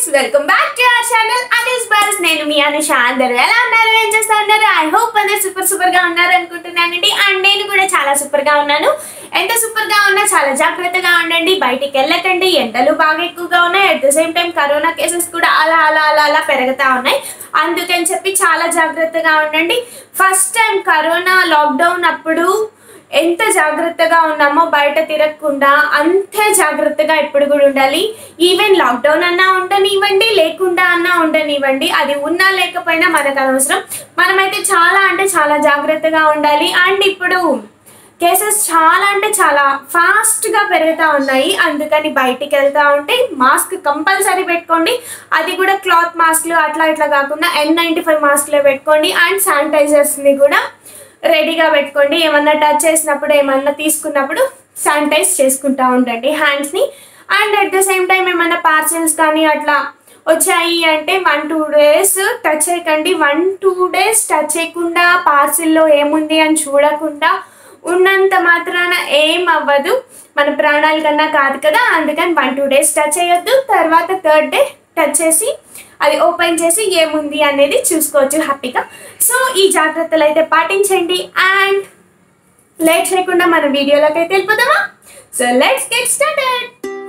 friends welcome back to our channel అనీస్ బస్ నేను మీ అనుష అందరూ ఎలా ఉన్నారు ఏం చేస్తా ఉన్నారు ఐ హోప్ అందరు సూపర్ సూపర్ గా ఉన్నారు అనుకుంటున్నానండి అండ్ నేను కూడా చాలా సూపర్ గా ఉన్నాను ఎంత సూపర్ గా ఉన్నా చాలా జాగ్రత్తగా ఉండండి బయటికి వెళ్ళకండి ఎండలు బాగా ఎక్కువగా ఉన్నాయి at the same time corona cases కూడా అలా అలా అలా అలా పెరుగుతా ఉన్నాయి అందుకని చెప్పి చాలా జాగ్రత్తగా ఉండండి ఫస్ట్ టైం కరోనా లాక్డౌన్ అప్పుడు ఎంత జాగ్రత్తగా ఉన్నామో బయట తిరగకుండా అంతే జాగ్రత్తగా ఇప్పుడు కూడా ఉండాలి ఈవెన్ లాక్డౌన్ అన్నా ఉండనివ్వండి లేకుండా అన్నా ఉండనివ్వండి అది ఉన్నా లేకపోయినా మనకు అనవసరం మనమైతే చాలా అంటే చాలా జాగ్రత్తగా ఉండాలి అండ్ ఇప్పుడు కేసెస్ చాలా అంటే చాలా ఫాస్ట్గా పెరుగుతూ ఉన్నాయి అందుకని బయటికి వెళ్తూ ఉంటే మాస్క్ కంపల్సరీ పెట్టుకోండి అది కూడా క్లాత్ మాస్క్లు అట్లా ఇట్లా కాకుండా ఎన్ నైంటీ ఫైవ్ మాస్క్లే పెట్టుకోండి అండ్ శానిటైజర్స్ని కూడా రెడీగా పెట్టుకోండి ఏమన్నా టచ్ చేసినప్పుడు ఏమన్నా తీసుకున్నప్పుడు శానిటైజ్ చేసుకుంటా ఉండండి హ్యాండ్స్ని and at the same time ఏమన్నా పార్సల్స్ కానీ అట్లా వచ్చాయి అంటే వన్ టూ డేస్ టచ్ చేయకండి వన్ టూ డేస్ టచ్ చేయకుండా పార్సిల్లో ఏముంది అని చూడకుండా ఉన్నంత మాత్రాన ఏం అవ్వదు మన ప్రాణాల కన్నా కాదు కదా అందుకని వన్ టూ డేస్ టచ్ చేయొద్దు తర్వాత థర్డ్ డే టచ్ చేసి అది ఓపెన్ చేసి ఏముంది అనేది చూసుకోవచ్చు హ్యాపీగా సో ఈ జాగ్రత్తలు అయితే పాటించండి అండ్ లేట్ చేయకుండా మన వీడియోలోకి అయితే వెళ్ళిపోదామా so let's get started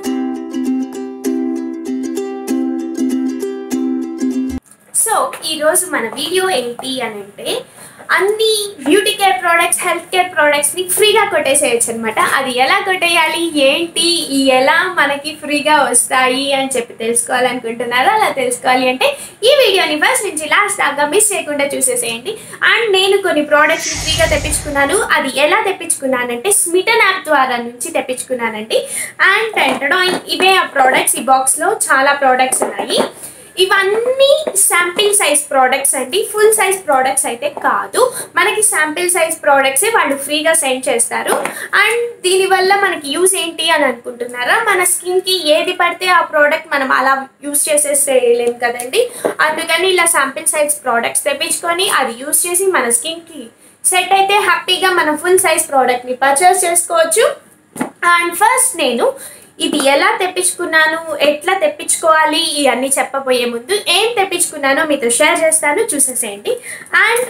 so ఈరోజు మన వీడియో ఏంటి అని అంటే అన్ని beauty care products health care ప్రోడక్ట్స్ని ఫ్రీగా కొట్టేసేయచ్చు అనమాట అది ఎలా కొట్టేయాలి ఏంటి ఈ ఎలా మనకి ఫ్రీగా వస్తాయి అని చెప్పి తెలుసుకోవాలనుకుంటున్నారో అలా తెలుసుకోవాలి అంటే ఈ వీడియోని ఫస్ట్ నుంచి లాస్ట్ దాకా మిస్ చేయకుండా చూసేసేయండి అండ్ నేను కొన్ని ప్రోడక్ట్స్ని ఫ్రీగా తెప్పించుకున్నాను అది ఎలా తెప్పించుకున్నానంటే స్మిటన్ యాప్ ద్వారా నుంచి తెప్పించుకున్నానండి అండ్ టెంటడాయిన్ ఇవే ఆ ప్రోడక్ట్స్ ఈ బాక్స్లో చాలా ప్రోడక్ట్స్ ఉన్నాయి ఇవన్నీ శాంపిల్ సైజ్ ప్రోడక్ట్స్ అండి ఫుల్ సైజ్ ప్రోడక్ట్స్ అయితే కాదు మనకి శాంపిల్ సైజ్ ప్రోడక్ట్సే వాళ్ళు ఫ్రీగా సెండ్ చేస్తారు అండ్ దీనివల్ల మనకి యూస్ ఏంటి అని అనుకుంటున్నారా మన స్కిన్కి ఏది పడితే ఆ ప్రోడక్ట్ మనం అలా యూస్ చేసేసేయలేం కదండి అందుకని ఇలా శాంపిల్ సైజ్ ప్రోడక్ట్స్ తెప్పించుకొని అది యూస్ చేసి మన స్కిన్కి సెట్ అయితే హ్యాపీగా మనం ఫుల్ సైజ్ ప్రోడక్ట్ని పర్చేస్ చేసుకోవచ్చు అండ్ ఫస్ట్ నేను ఇది ఎలా తెప్పించుకున్నాను ఎట్లా తెప్పించుకోవాలి ఇవన్నీ చెప్పబోయే ముందు ఏం తెప్పించుకున్నానో మీతో షేర్ చేస్తాను చూసేసేయండి అండ్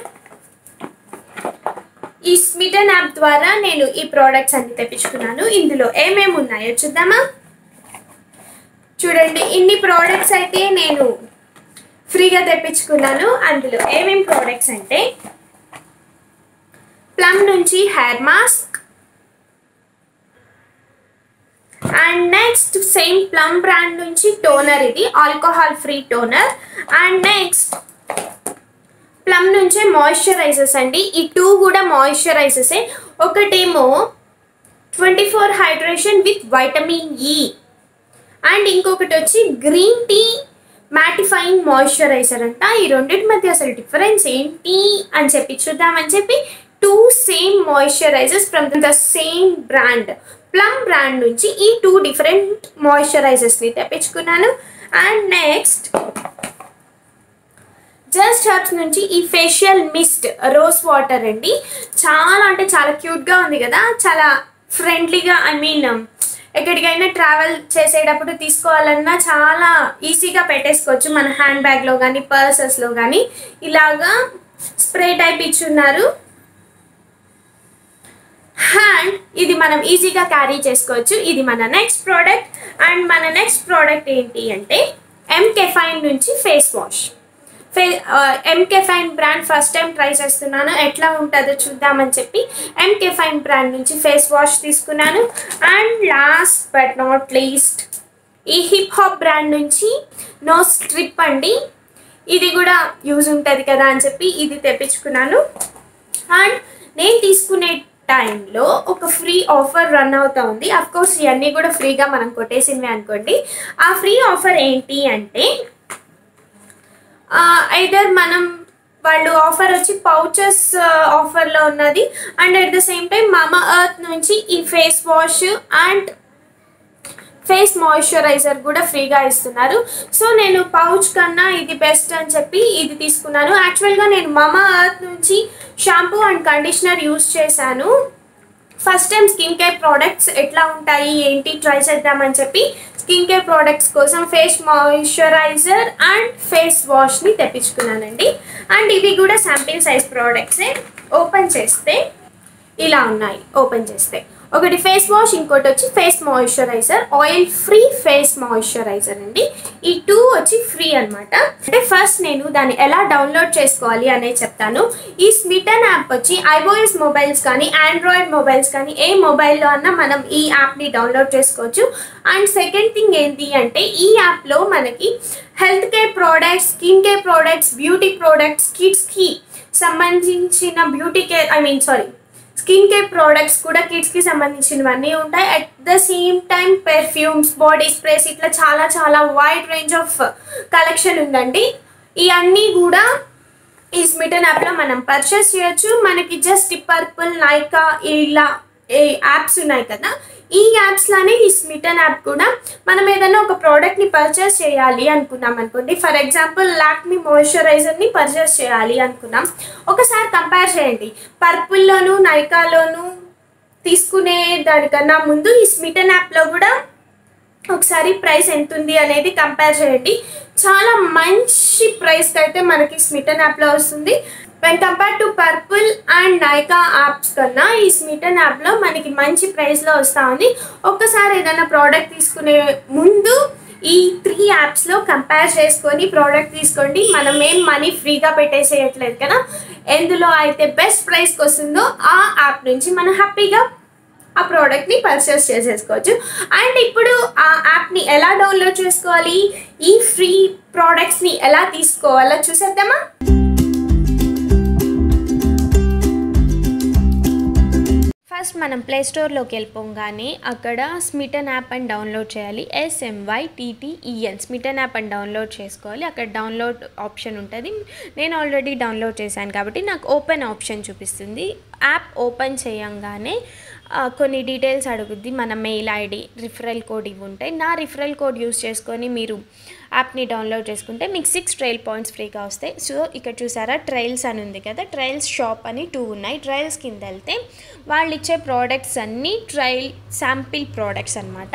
ఈ స్మిటన్ యాప్ ద్వారా నేను ఈ ప్రోడక్ట్స్ అన్ని తెప్పించుకున్నాను ఇందులో ఏమేమి ఉన్నాయో చూద్దామా చూడండి ఇన్ని ప్రోడక్ట్స్ అయితే నేను ఫ్రీగా తెప్పించుకున్నాను అందులో ఏమేమి ప్రోడక్ట్స్ అంటే ప్లమ్ నుంచి hair mask and next same Plum brand నుంచి టోనర్ ఇది alcohol free toner and next Plum నుంచే మాయిశ్చరైజర్స్ అండి ఈ టూ కూడా మాయిశ్చరైజర్సే ఒకటేమో twenty four hydration with vitamin E and ఇంకొకటి వచ్చి గ్రీన్ టీ మ్యాటిఫైయింగ్ మాయిశ్చరైజర్ అంట ఈ రెండింటి మధ్య అసలు డిఫరెన్స్ ఏంటి అని చెప్పి చూద్దామని చెప్పి two same moisturisers from the same brand Plum brand నుంచి ఈ టూ డిఫరెంట్ మాయిశ్చరైజర్స్ని తెప్పించుకున్నాను అండ్ నెక్స్ట్ జస్ట్ హర్బ్స్ నుంచి ఈ ఫేషియల్ మిస్ట్ రోజ్ వాటర్ అండి చాలా అంటే చాలా క్యూట్గా ఉంది కదా చాలా ఫ్రెండ్లీగా ఐ మీన్ ఎక్కడికైనా ట్రావెల్ చేసేటప్పుడు తీసుకోవాలన్నా చాలా ఈజీగా పెట్టేసుకోవచ్చు మన హ్యాండ్ బ్యాగ్లో కానీ పర్సెస్లో కానీ ఇలాగా స్ప్రే టైప్ ఇచ్చున్నారు హ్యాండ్ ఇది మనం ఈజీగా క్యారీ చేసుకోవచ్చు ఇది మన నెక్స్ట్ ప్రోడక్ట్ అండ్ మన నెక్స్ట్ ప్రోడక్ట్ ఏంటి అంటే ఎం కెఫైన్ నుంచి ఫేస్ వాష్ ఫే M caffeine brand first time try చేస్తున్నాను ఎట్లా ఉంటుందో చూద్దామని చెప్పి ఎం కెఫైన్ బ్రాండ్ నుంచి ఫేస్ వాష్ తీసుకున్నాను and last but not least ఈ హిప్ హాప్ బ్రాండ్ నుంచి నో స్ట్రిప్ అండి ఇది కూడా యూజ్ ఉంటుంది కదా అని చెప్పి ఇది తెప్పించుకున్నాను అండ్ నేను తీసుకునే టైంలో ఒక ఫ్రీ ఆఫర్ రన్ అవుతా ఉంది అఫ్ కోర్స్ ఇవన్నీ కూడా ఫ్రీగా మనం కొట్టేసినవి అనుకోండి ఆ ఫ్రీ ఆఫర్ ఏంటి అంటే ఐదర్ మనం వాళ్ళు ఆఫర్ వచ్చి పౌచెస్ ఆఫర్లో ఉన్నది and at the same time mama earth నుంచి ఈ face wash and face moisturiser కూడా ఫ్రీగా ఇస్తున్నారు సో నేను పౌచ్ కన్నా ఇది బెస్ట్ అని చెప్పి ఇది తీసుకున్నాను యాక్చువల్గా నేను మామా ఎర్త్ నుంచి షాంపూ అండ్ కండిషనర్ యూస్ చేశాను first time skin care products ఎట్లా ఉంటాయి ఏంటి ట్రై చేద్దామని చెప్పి స్కిన్ కేర్ ప్రోడక్ట్స్ కోసం ఫేస్ మాయిశ్చరైజర్ అండ్ ఫేస్ వాష్ని తెప్పించుకున్నానండి అండ్ ఇవి కూడా శాంపిల్ సైజ్ ప్రోడక్ట్సే ఓపెన్ చేస్తే ఇలా ఉన్నాయి ఓపెన్ చేస్తే ఒకటి ఫేస్ వాష్ ఇంకోటి వచ్చి face moisturiser oil free face moisturiser అండి ఈ టూ వచ్చి ఫ్రీ అన్నమాట అంటే ఫస్ట్ నేను దాన్ని ఎలా డౌన్లోడ్ చేసుకోవాలి అనేది చెప్తాను ఈ స్మిటన్ యాప్ వచ్చి ఐఓఎస్ మొబైల్స్ కానీ ఆండ్రాయిడ్ మొబైల్స్ కానీ ఏ మొబైల్లో అన్నా మనం ఈ యాప్ని డౌన్లోడ్ చేసుకోవచ్చు అండ్ సెకండ్ థింగ్ ఏంటి అంటే ఈ యాప్లో మనకి health care products skin care products beauty products కిడ్స్కి సంబంధించిన beauty care I mean sorry skin care products కూడా కిడ్స్కి సంబంధించినవన్నీ ఉంటాయి at the same time perfumes body sprays ఇట్లా చాలా చాలా వైడ్ రేంజ్ ఆఫ్ కలెక్షన్ ఉందండి ఇవన్నీ కూడా ఈ స్మిటన్ యాప్లో మనం పర్చేస్ చేయొచ్చు మనకి జస్ట్ పర్పుల్ నైకా ఇలా ఈ యాప్స్ ఉన్నాయి కదా ఈ యాప్స్లోనే ఈ స్మిటన్ యాప్ కూడా మనం ఏదైనా ఒక ప్రోడక్ట్ని పర్చేస్ చేయాలి అనుకున్నాం అనుకోండి ఫర్ ఎగ్జాంపుల్ లాక్మీ మాయిశ్చరైజర్ని పర్చేస్ చేయాలి అనుకున్నాం ఒకసారి కంపేర్ చేయండి పర్పుల్లోను నైకాలోను తీసుకునే దానికన్నా ముందు ఈ స్మిటన్ యాప్లో కూడా ఒకసారి ప్రైస్ ఎంత ఉంది అనేది కంపేర్ చేయండి చాలా మంచి ప్రైస్కి అయితే మనకి స్మిటన్ యాప్లో వస్తుంది when compare to Purplle and Nykaa apps కన్నా ఈ స్మిటన్ యాప్లో మనకి మంచి ప్రైస్లో వస్తూ ఉంది ఒక్కసారి ఏదైనా ప్రోడక్ట్ తీసుకునే ముందు ఈ త్రీ యాప్స్లో కంపేర్ చేసుకొని ప్రోడక్ట్ తీసుకోండి మనం ఏం మనీ ఫ్రీగా పెట్టేసేయట్లేదు కదా ఎందులో అయితే బెస్ట్ ప్రైస్కి వస్తుందో ఆ యాప్ నుంచి మనం హ్యాపీగా ఆ ప్రోడక్ట్ని పర్చేస్ చేసేసుకోవచ్చు అండ్ ఇప్పుడు ఆ యాప్ని ఎలా డౌన్లోడ్ చేసుకోవాలి ఈ ఫ్రీ ప్రోడక్ట్స్ని ఎలా తీసుకోవాలో చూసేద్దామా ఫస్ట్ మనం ప్లే స్టోర్లోకి వెళ్ళిపోగానే అక్కడ స్మిటన్ యాప్ అని డౌన్లోడ్ చేయాలి ఎస్ఎంవై టీటీఈఎన్ స్మిటన్ యాప్ అని డౌన్లోడ్ చేసుకోవాలి అక్కడ డౌన్లోడ్ ఆప్షన్ ఉంటుంది నేను ఆల్రెడీ డౌన్లోడ్ చేశాను కాబట్టి నాకు ఓపెన్ ఆప్షన్ చూపిస్తుంది యాప్ ఓపెన్ చేయంగానే ఆ, కొన్ని డీటెయిల్స్ అడుగుద్ది మన మెయిల్ ఐడి రిఫరల్ కోడ్ ఇవి ఉంటాయి నా రిఫరల్ కోడ్ యూస్ చేసుకొని మీరు యాప్ని డౌన్లోడ్ చేసుకుంటే మీకు సిక్స్ ట్రయల్ పాయింట్స్ ఫ్రీగా వస్తాయి సో ఇక్కడ చూసారా ట్రయల్స్ అని ఉంది కదా ట్రయల్స్ షాప్ అని టూ ఉన్నాయి ట్రయల్స్ కింద వెళ్తే వాళ్ళు ఇచ్చే ప్రోడక్ట్స్ అన్నీ ట్రయల్ శాంపిల్ ప్రోడక్ట్స్ అనమాట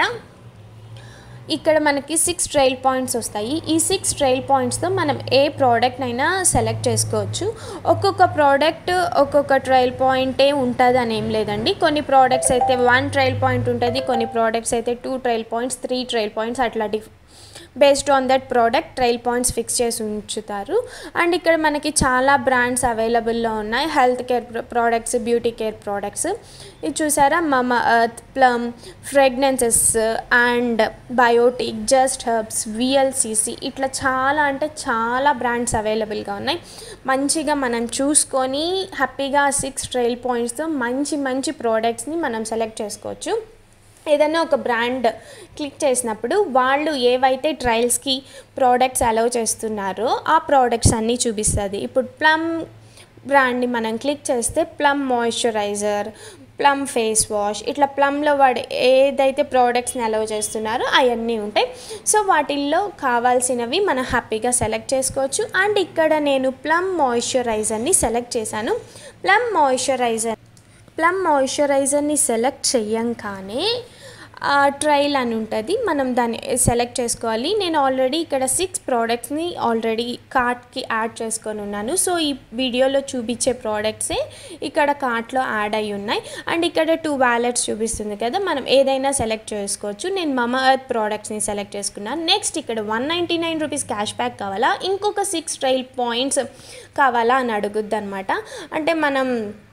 ఇక్కడ మనకి సిక్స్ ట్రయల్ పాయింట్స్ వస్తాయి ఈ సిక్స్ ట్రయల్ పాయింట్స్తో మనం ఏ ప్రోడక్ట్ అయినా సెలెక్ట్ చేసుకోవచ్చు ఒక్కొక్క ప్రోడక్ట్ ఒక్కొక్క ట్రయల్ పాయింటే ఉంటుంది అని ఏం లేదండి కొన్ని ప్రోడక్ట్స్ అయితే వన్ ట్రయల్ పాయింట్ ఉంటుంది కొన్ని ప్రోడక్ట్స్ అయితే two trial points three trial points అట్లా డిఫ్ based on that product trial points fix చేసి ఉంచుతారు అండ్ ఇక్కడ మనకి చాలా బ్రాండ్స్ అవైలబుల్లో ఉన్నాయి health care products beauty care products ఇది చూసారా mama earth Plum fragrances and Biotique just herbs VLCC ఇట్లా చాలా అంటే చాలా బ్రాండ్స్ అవైలబుల్గా ఉన్నాయి మంచిగా మనం చూసుకొని హ్యాపీగా సిక్స్ ట్రయల్ పాయింట్స్తో మంచి మంచి ప్రోడక్ట్స్ని మనం సెలెక్ట్ చేసుకోవచ్చు ఏదైనా ఒక బ్రాండ్ క్లిక్ చేసినప్పుడు వాళ్ళు ఏవైతే ట్రయల్స్కి ప్రోడక్ట్స్ అలౌ చేస్తున్నారో ఆ ప్రోడక్ట్స్ అన్నీ చూపిస్తుంది ఇప్పుడు ప్లమ్ బ్రాండ్ని మనం క్లిక్ చేస్తే Plum moisturiser Plum face wash ఇట్లా ప్లమ్లో వాడు ఏదైతే ప్రోడక్ట్స్ని అలౌ చేస్తున్నారో అవన్నీ ఉంటాయి సో వాటిల్లో కావాల్సినవి మనం హ్యాపీగా సెలెక్ట్ చేసుకోవచ్చు అండ్ ఇక్కడ నేను ప్లమ్ మాయిశ్చరైజర్ని సెలెక్ట్ చేశాను ప్లమ్ మాయిశ్చరైజర్ ప్లమ్ మాయిశ్చరైజర్ని సెలెక్ట్ చెయ్యంగానే ట్రయల్ అని ఉంటుంది మనం దాన్ని సెలెక్ట్ చేసుకోవాలి నేను ఆల్రెడీ ఇక్కడ సిక్స్ ప్రోడక్ట్స్ని ఆల్రెడీ కార్ట్కి యాడ్ చేసుకొని ఉన్నాను సో ఈ వీడియోలో చూపించే ప్రోడక్ట్సే ఇక్కడ కార్ట్లో యాడ్ అయి ఉన్నాయి అండ్ ఇక్కడ టూ వ్యాలెట్స్ చూపిస్తుంది కదా మనం ఏదైనా సెలెక్ట్ చేసుకోవచ్చు నేను మమ ఎర్త్ ప్రోడక్ట్స్ని సెలెక్ట్ చేసుకున్నాను నెక్స్ట్ ఇక్కడ one ninety nine rupees cash back కావాలా ఇంకొక సిక్స్ ట్రయల్ పాయింట్స్ కావాలా అని అడుగుద్ది అనమాట అంటే మనం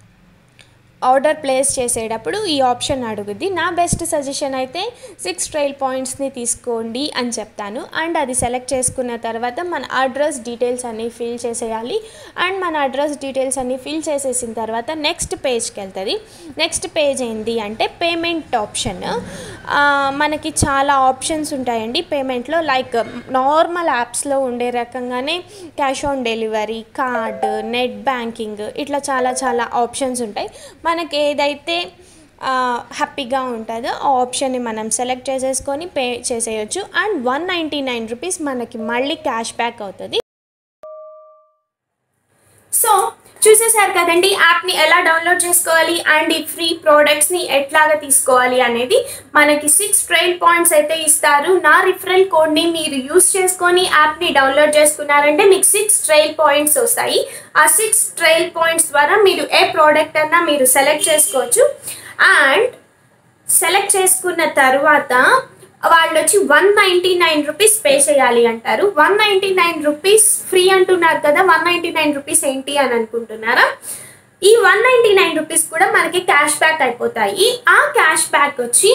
ఆర్డర్ ప్లేస్ చేసేటప్పుడు ఈ ఆప్షన్ అడుగుద్ది నా బెస్ట్ సజెషన్ అయితే సిక్స్ ట్రయల్ పాయింట్స్ని తీసుకోండి అని చెప్తాను అండ్ అది సెలెక్ట్ చేసుకున్న తర్వాత మన అడ్రస్ డీటెయిల్స్ అన్నీ ఫిల్ చేసేయాలి అండ్ మన అడ్రస్ డీటెయిల్స్ అన్నీ ఫిల్ చేసేసిన తర్వాత నెక్స్ట్ పేజ్కి వెళ్తుంది నెక్స్ట్ పేజ్ ఏంటి అంటే పేమెంట్ ఆప్షన్ మనకి చాలా ఆప్షన్స్ ఉంటాయండి పేమెంట్లో లైక్ నార్మల్ యాప్స్లో ఉండే రకంగానే cash on delivery card net banking ఇట్లా చాలా చాలా ఆప్షన్స్ ఉంటాయి మనకి ఏదైతే హ్యాపీగా ఉంటుందో ఆ ఆప్షన్ని మనం సెలెక్ట్ చేసేసుకొని పే చేసేయచ్చు and one ninety nine rupees మనకి మళ్ళీ క్యాష్ బ్యాక్ అవుతుంది సో చూసేసారు కదండి యాప్ని ఎలా డౌన్లోడ్ చేసుకోవాలి అండ్ ఈ ఫ్రీ ప్రోడక్ట్స్ని ఎట్లాగా తీసుకోవాలి అనేది మనకి సిక్స్ ట్రైల్ పాయింట్స్ అయితే ఇస్తారు నా రిఫరల్ కోడ్ని మీరు యూస్ చేసుకొని యాప్ని డౌన్లోడ్ చేసుకున్నారంటే మీకు సిక్స్ ట్రైల్ పాయింట్స్ వస్తాయి ఆ సిక్స్ ట్రైల్ పాయింట్స్ ద్వారా మీరు ఏ ప్రోడక్ట్ అన్నా మీరు సెలెక్ట్ చేసుకోవచ్చు అండ్ సెలెక్ట్ చేసుకున్న తర్వాత వాళ్ళు వచ్చి one ninety nine rupees pay చేయాలి అంటారు one ninety nine rupees free అంటున్నారు కదా వన్ నైంటీ నైన్ రూపీస్ ఏంటి అని అనుకుంటున్నారా ఈ వన్ నైంటీ నైన్ రూపీస్ కూడా మనకి క్యాష్ బ్యాక్ అయిపోతాయి ఆ క్యాష్ బ్యాక్ వచ్చి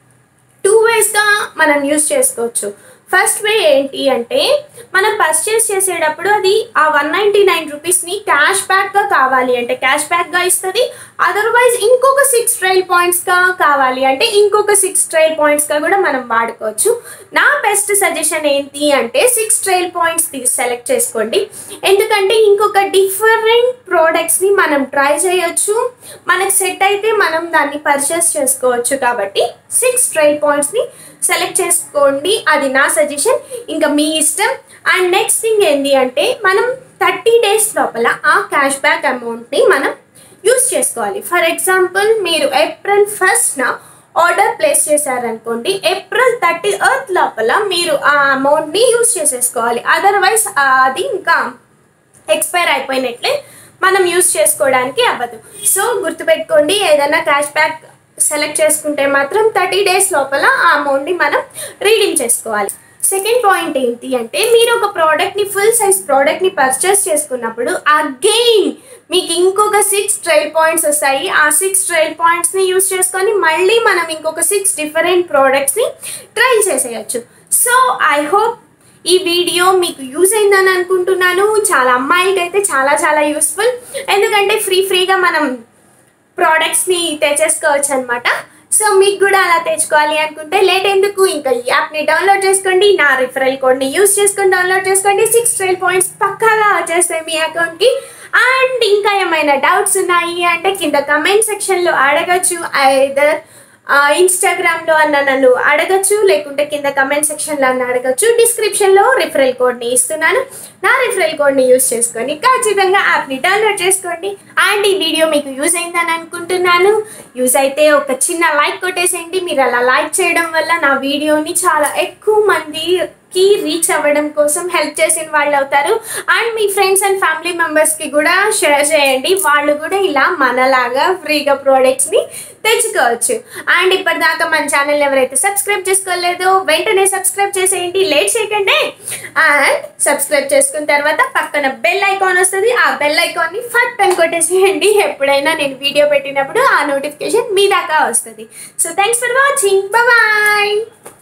టూ వేస్గా మనం యూస్ చేసుకోవచ్చు ఫస్ట్ వే ఏంటి అంటే మనం పర్చేస్ చేసేటప్పుడు అది ఆ వన్ నైంటీ నైన్ రూపీస్ని క్యాష్ బ్యాక్గా కావాలి అంటే క్యాష్ బ్యాక్గా ఇస్తుంది అదర్వైజ్ ఇంకొక సిక్స్ ట్రైల్ పాయింట్స్గా కావాలి అంటే ఇంకొక సిక్స్ ట్రైల్ పాయింట్స్గా కూడా మనం వాడుకోవచ్చు నా బెస్ట్ సజెషన్ ఏంటి అంటే సిక్స్ ట్రైల్ పాయింట్స్ సెలెక్ట్ చేసుకోండి ఎందుకంటే ఇంకొక డిఫరెంట్ ప్రోడక్ట్స్ని మనం ట్రై చేయొచ్చు మనకు సెట్ అయితే మనం దాన్ని పర్చేస్ చేసుకోవచ్చు కాబట్టి సిక్స్ ట్రైల్ పాయింట్స్ని సెలెక్ట్ చేసుకోండి అది నా సజెషన్ ఇంకా మీ ఇష్టం అండ్ నెక్స్ట్ థింగ్ ఏంటి అంటే మనం థర్టీ డేస్ లోపల ఆ క్యాష్ బ్యాక్ అమౌంట్ని మనం యూస్ చేసుకోవాలి ఫర్ ఎగ్జాంపుల్ మీరు ఏప్రిల్ ఫస్ట్న ఆర్డర్ ప్లేస్ చేశారనుకోండి ఏప్రిల్ థర్టీ ఎర్త్ లోపల మీరు ఆ అమౌంట్ని యూస్ చేసేసుకోవాలి అదర్వైజ్ అది ఇంకా ఎక్స్పైర్ అయిపోయినట్లే మనం యూస్ చేసుకోవడానికి అవ్వదు సో గుర్తుపెట్టుకోండి ఏదైనా క్యాష్ బ్యాక్ సెలెక్ట్ చేసుకుంటే మాత్రం థర్టీ డేస్ లోపల ఆ అమౌంట్ని మనం రీడింగ్ చేసుకోవాలి సెకండ్ పాయింట్ ఏంటి అంటే మీరు ఒక ప్రోడక్ట్ని ఫుల్ సైజ్ ప్రోడక్ట్ని పర్చేస్ చేసుకున్నప్పుడు అగైన్ మీకు ఇంకొక సిక్స్ ట్రైల్ పాయింట్స్ వస్తాయి ఆ సిక్స్ ట్రైల్ పాయింట్స్ని యూస్ చేసుకొని మళ్ళీ మనం ఇంకొక సిక్స్ డిఫరెంట్ ప్రోడక్ట్స్ని ట్రైల్ చేసేయచ్చు సో ఐ హోప్ ఈ వీడియో మీకు యూజ్ అయిందని అనుకుంటున్నాను చాలా అమ్మాయిలకి అయితే చాలా చాలా యూస్ఫుల్ ఎందుకంటే ఫ్రీ ఫ్రీగా మనం ప్రోడక్ట్స్ని తెచ్చేసుకోవచ్చు అనమాట సో మీకు కూడా అలా తెచ్చుకోవాలి అనుకుంటే లేట్ ఎందుకు ఇంకా ఈ యాప్ని డౌన్లోడ్ చేసుకోండి నా రిఫరల్ కోడ్ని యూస్ చేసుకొని డౌన్లోడ్ చేసుకోండి సిక్స్ ట్రైల్ పాయింట్స్ పక్కాగా వచ్చేస్తాయి మీ అకౌంట్కి అండ్ ఇంకా ఏమైనా డౌట్స్ ఉన్నాయి అంటే కింద కమెంట్ సెక్షన్లో అడగచ్చు ఐదర్ ఇన్స్టాగ్రామ్లో అన్న నన్ను అడగచ్చు లేకుంటే కింద కమెంట్ సెక్షన్లో అన్న అడగచ్చు డిస్క్రిప్షన్లో రిఫరల్ కోడ్ని ఇస్తున్నాను నా రిఫరల్ కోడ్ని యూస్ చేసుకొని ఖచ్చితంగా యాప్ని డౌన్లోడ్ చేసుకోండి అండ్ ఈ వీడియో మీకు యూజ్ అయిందని అనుకుంటున్నాను యూజ్ అయితే ఒక చిన్న లైక్ కొట్టేసేయండి మీరు అలా లైక్ చేయడం వల్ల నా వీడియోని చాలా ఎక్కువ మందికి రీచ్ అవ్వడం కోసం హెల్ప్ చేసిన వాళ్ళు అవుతారు అండ్ మీ ఫ్రెండ్స్ అండ్ ఫ్యామిలీ మెంబర్స్కి కూడా షేర్ చేయండి వాళ్ళు కూడా ఇలా మనలాగా ఫ్రీగా ప్రోడక్ట్స్ని తెచ్చుకోవచ్చు అండ్ ఇప్పటిదాకా మన ఛానల్ ఎవరైతే సబ్స్క్రైబ్ చేసుకోలేదో వెంటనే సబ్స్క్రైబ్ చేసేయండి లేట్ చేయకండి అండ్ సబ్స్క్రైబ్ చేసుకున్న తర్వాత పక్కన బెల్ ఐకాన్ వస్తుంది ఆ బెల్ ఐకాన్ని ఫట్ అని కొట్టేసేయండి ఎప్పుడైనా నేను వీడియో పెట్టినప్పుడు ఆ నోటిఫికేషన్ మీ దాకా వస్తుంది so thanks for watching bye